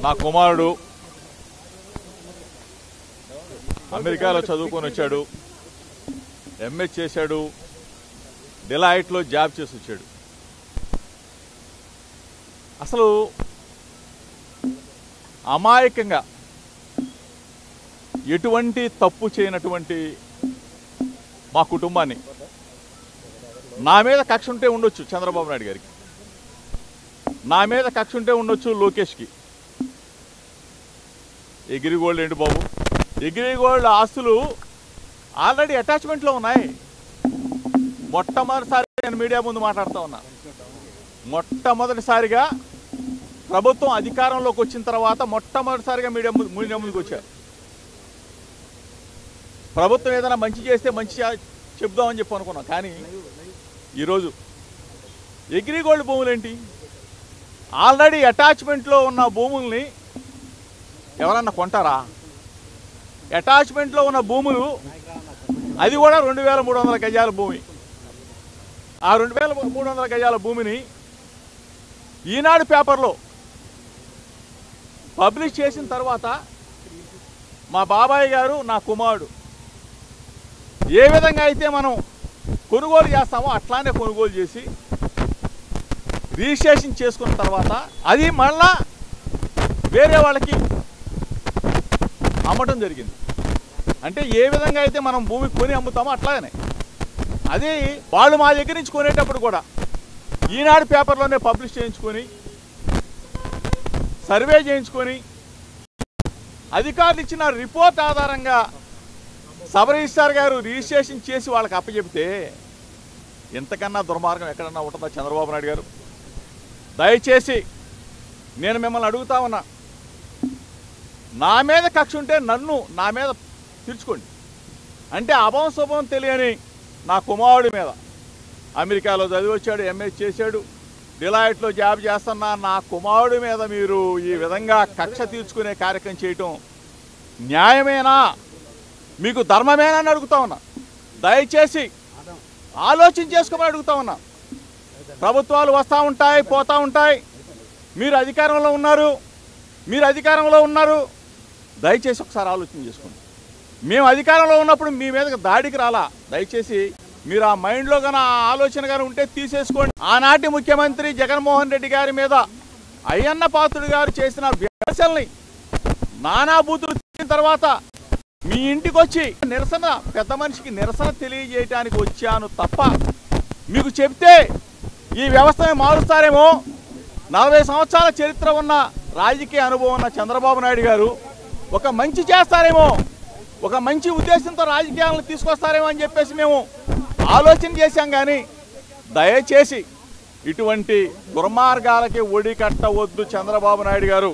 నా కుమారుడు అమెరికాలో చదువుకొని వచ్చాడు ఎంఎస్ చేశాడు డిలైట్లో జాబ్ చేసి వచ్చాడు అసలు అమాయకంగా ఎటువంటి తప్పు చేయనటువంటి మా కుటుంబాన్ని నా మీద కక్ష ఉంటే ఉండొచ్చు చంద్రబాబు నాయుడు గారికి నా మీద కక్ష ఉంటే ఉండొచ్చు లోకేష్కి ఎగిరిగోల్డ్ ఏంటి బాబు ఎగిరిగోల్డ్ ఆస్తులు ఆల్రెడీ అటాచ్మెంట్లో ఉన్నాయి మొట్టమొదటిసారి నేను మీడియా ముందు మాట్లాడుతూ ఉన్నా మొట్టమొదటిసారిగా ప్రభుత్వం అధికారంలోకి వచ్చిన తర్వాత మొట్టమొదటిసారిగా మీడియా ముందు మీడియా ముందుకు వచ్చారు ప్రభుత్వం ఏదైనా మంచి చేస్తే మంచి చే- చెప్దామని చెప్పి అనుకున్నాం కానీ ఈరోజు ఎగ్రిగోల్డ్ భూములు ఏంటి ఆల్రెడీ అటాచ్మెంట్లో ఉన్న భూముల్ని ఎవరన్నా కొంటారా అటాచ్మెంట్లో ఉన్న భూములు అది కూడా రెండు వేల మూడు వందల గజాల భూమి ఆ రెండు వేల మూడు వందల గజాల భూమిని ఈనాడు పేపర్లో పబ్లిష్ చేసిన తర్వాత మా బాబాయ్ గారు నా కుమారుడు ఏ విధంగా అయితే మనం కొనుగోలు చేస్తామో అట్లానే కొనుగోలు చేసి రిజిస్ట్రేషన్ చేసుకున్న తర్వాత అది మళ్ళా వేరే వాళ్ళకి అమ్మటం జరిగింది అంటే ఏ విధంగా అయితే మనం భూమి కొని అమ్ముతామో అట్లాగనే అది వాళ్ళు మా దగ్గర నుంచి కొనేటప్పుడు కూడా ఈనాడు పేపర్లోనే పబ్లిష్ చేయించుకొని సర్వే చేయించుకొని అధికారులు ఇచ్చిన రిపోర్ట్ ఆధారంగా సబ్ రిజిస్టార్ గారు రిజిస్ట్రేషన్ చేసి వాళ్ళకి అప్పచెబితే ఇంతకన్నా దుర్మార్గం ఎక్కడన్నా ఉంటుందా చంద్రబాబు నాయుడు గారు దయచేసి నేను మిమ్మల్ని అడుగుతా ఉన్నా నా మీద కక్ష ఉంటే నన్ను నా మీద తీర్చుకోండి అంటే అభం శుభం తెలియని నా కుమారుడి మీద అమెరికాలో చదివి వచ్చాడు ఎంఎస్ చేశాడు డిలాయిట్లో జాబ్ చేస్తున్న నా కుమారుడి మీద మీరు ఈ విధంగా కక్ష తీర్చుకునే కార్యక్రమం చేయటం న్యాయమేనా మీకు ధర్మమేనా అని అడుగుతా ఉన్నా దయచేసి ఆలోచన చేసుకోమని అడుగుతా ఉన్నా ప్రభుత్వాలు వస్తూ ఉంటాయి పోతూ ఉంటాయి మీరు అధికారంలో ఉన్నారు మీరు అధికారంలో ఉన్నారు దయచేసి ఒకసారి ఆలోచన చేసుకోండి మేము అధికారంలో ఉన్నప్పుడు మీ మీదకి దాడికి రాలా దయచేసి మీరు ఆ మైండ్లో కానీ ఆ ఆలోచన కానీ ఉంటే తీసేసుకోండి ఆనాటి ముఖ్యమంత్రి జగన్మోహన్ రెడ్డి గారి మీద అయ్యన్న పాత్రుడు గారు చేసిన వ్యాసల్ని నానా బూతులు తిరిగిన తర్వాత మీ ఇంటికి వచ్చి నిరసన పెద్ద మనిషికి నిరసన తెలియజేయటానికి వచ్చాను తప్ప మీకు చెప్తే ఈ వ్యవస్థని మారుస్తారేమో నలభై సంవత్సరాల చరిత్ర ఉన్న రాజకీయ అనుభవం ఉన్న చంద్రబాబు నాయుడు గారు ఒక మంచి చేస్తారేమో ఒక మంచి ఉద్దేశంతో రాజకీయాలను తీసుకొస్తారేమో అని చెప్పేసి మేము ఆలోచన చేశాం కానీ దయచేసి ఇటువంటి దుర్మార్గాలకి ఒడి కట్టవద్దు చంద్రబాబు నాయుడు గారు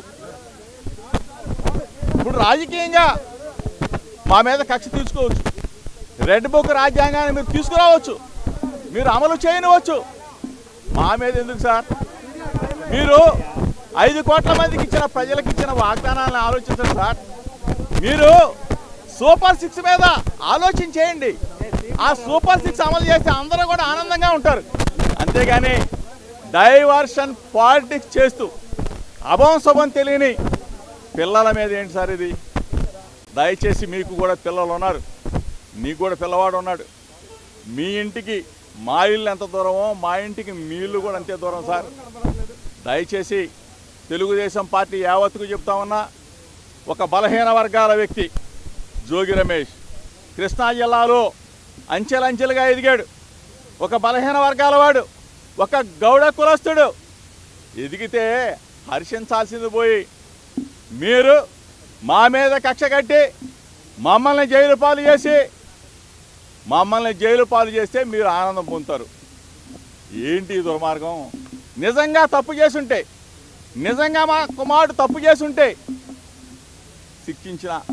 ఇప్పుడు రాజకీయంగా మా మీద కక్ష తీసుకోవచ్చు రెడ్ బుక్ రాజ్యాంగాన్ని మీరు తీసుకురావచ్చు మీరు అమలు చేయనివచ్చు మా మీద ఎందుకు సార్ మీరు ఐదు కోట్ల మందికి ఇచ్చిన ప్రజలకు ఇచ్చిన వాగ్దానాలను ఆలోచించండి సార్ మీరు సూపర్ సిక్స్ మీద ఆలోచన చేయండి ఆ సూపర్ సిక్స్ అమలు చేస్తే అందరూ కూడా ఆనందంగా ఉంటారు అంతేగాని డైవర్షన్ పాలిటిక్స్ చేస్తూ అభం శుభం తెలియని పిల్లల మీద ఏంటి సార్ ఇది దయచేసి మీకు కూడా పిల్లలు ఉన్నారు నీకు కూడా పిల్లవాడు ఉన్నాడు మీ ఇంటికి మా ఇల్లు ఎంత దూరమో మా ఇంటికి మీ ఇల్లు కూడా అంతే దూరం సార్ దయచేసి తెలుగుదేశం పార్టీ యావత్తుకు చెప్తా ఉన్నా ఒక బలహీన వర్గాల వ్యక్తి జోగి రమేష్ కృష్ణా జిల్లాలో అంచెలంచెలుగా ఎదిగాడు ఒక బలహీన వర్గాల వాడు ఒక గౌడ కులస్తుడు ఎదిగితే హర్షించాల్సింది పోయి మీరు మా మీద కక్ష కట్టి మమ్మల్ని జైలు పాలు చేసి మమ్మల్ని జైలు పాలు చేస్తే మీరు ఆనందం పొందుతారు ఏంటి ఈ దుర్మార్గం నిజంగా తప్పు చేసుంటే నిజంగా మా కుమారుడు తప్పు చేసుంటే శిక్షించిన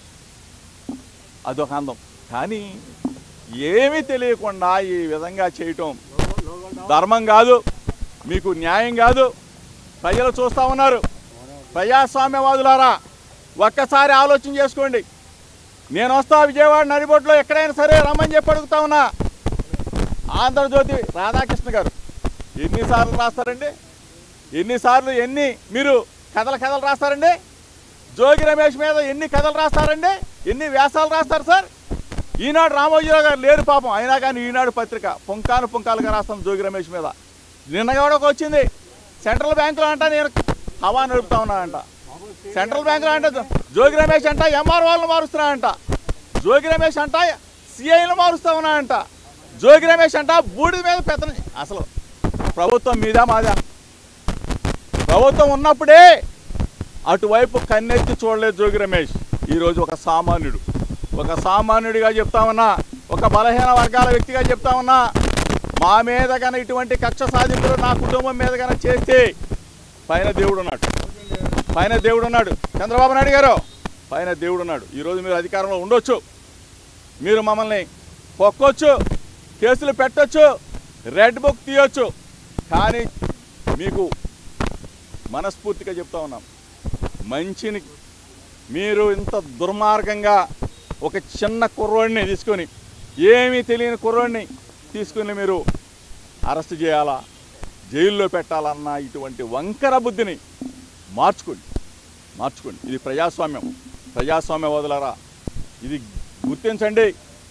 అదొక అందం కానీ ఏమీ తెలియకుండా ఈ విధంగా చేయటం ధర్మం కాదు మీకు న్యాయం కాదు ప్రజలు చూస్తూ ఉన్నారు ప్రజాస్వామ్యవాదులారా ఒక్కసారి ఆలోచన చేసుకోండి నేను వస్తా విజయవాడ నడిబొట్టులో ఎక్కడైనా సరే రమ్మని చెప్పి అడుగుతా ఉన్నా ఆంధ్రజ్యోతి రాధాకృష్ణ గారు ఎన్నిసార్లు రాస్తారండి ఎన్నిసార్లు ఎన్ని మీరు కథలు కథలు రాస్తారండి జోగి రమేష్ మీద ఎన్ని కథలు రాస్తారండి ఎన్ని వ్యాసాలు రాస్తారు సార్ ఈనాడు రామోజీరావు గారు లేరు పాపం అయినా కానీ ఈనాడు పత్రిక పుంకాను పుంకాలుగా రాస్తాం జోగి రమేష్ మీద నిన్న కూడా ఒక వచ్చింది సెంట్రల్ బ్యాంకులో అంట నేను హవా నడుపుతా ఉన్నా అంట సెంట్రల్ బ్యాంకులో అంటే జోగి రమేష్ అంట ఎంఆర్ వాళ్ళని మారుస్తున్నా అంట జోగి రమేష్ అంట సిఐలు మారుస్తా ఉన్నా అంట జోగి రమేష్ అంట బూడిద మీద పెత్తనం అసలు ప్రభుత్వం మీద మాదా ప్రభుత్వం ఉన్నప్పుడే అటువైపు కన్నెత్తి చూడలేదు జోగి రమేష్ ఈరోజు ఒక సామాన్యుడు ఒక సామాన్యుడిగా చెప్తా ఉన్నా ఒక బలహీన వర్గాల వ్యక్తిగా చెప్తా ఉన్నా మా మీద కన ఇటువంటి కక్ష సాధింపులు నా కుటుంబం మీద కన చేస్తే పైన దేవుడు ఉన్నాడు పైన దేవుడు ఉన్నాడు చంద్రబాబు నాయుడు గారు పైన దేవుడు ఉన్నాడు ఈరోజు మీరు అధికారంలో ఉండొచ్చు మీరు మమ్మల్ని పొక్కొచ్చు కేసులు పెట్టొచ్చు రెడ్ బుక్ తీయొచ్చు కానీ మీకు మనస్ఫూర్తిగా చెప్తా ఉన్నాం మంచిని మీరు ఇంత దుర్మార్గంగా ఒక చిన్న కుర్రోడిని తీసుకొని ఏమీ తెలియని కుర్రోడిని తీసుకుని మీరు అరెస్ట్ చేయాలా జైల్లో పెట్టాలన్న ఇటువంటి వంకర బుద్ధిని మార్చుకోండి మార్చుకోండి ఇది ప్రజాస్వామ్యం ప్రజాస్వామ్య వదలరా ఇది గుర్తించండి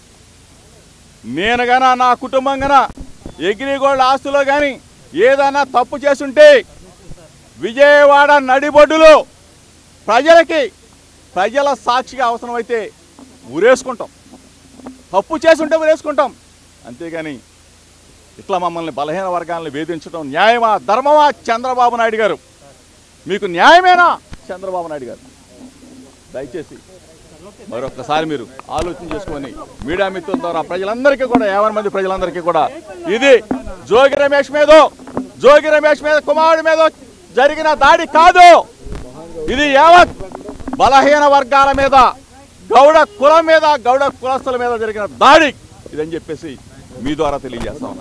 నేను గన నా కుటుంబం గన ఎగిరిగోళ్ళ ఆస్తులో కానీ ఏదైనా తప్పు చేసుంటే విజయవాడ నడిబొడ్డులో ప్రజలకి ప్రజల సాక్షిగా అవసరమైతే ఉరేసుకుంటాం తప్పు చేసుంటే ఉరేసుకుంటాం అంతేగాని ఇట్లా మమ్మల్ని బలహీన వర్గాలను వేధించడం న్యాయమా ధర్మమా చంద్రబాబు నాయుడు గారు మీకు న్యాయమేనా చంద్రబాబు నాయుడు గారు దయచేసి మరొకసారి మీరు ఆలోచన చేసుకొని మీడియా మిత్రుల ద్వారా ప్రజలందరికీ కూడా యాభై మంది ప్రజలందరికీ కూడా ఇది జోగి రమేష్ మీద జోగి రమేష్ మీద కుమారుడి మీద జరిగిన దాడి కాదు ఇది యావత్ బలహీన వర్గాల మీద గౌడ కులం మీద గౌడ కులస్తుల మీద జరిగిన దాడి ఇదని చెప్పేసి మీ ద్వారా తెలియజేస్తా ఉన్నాను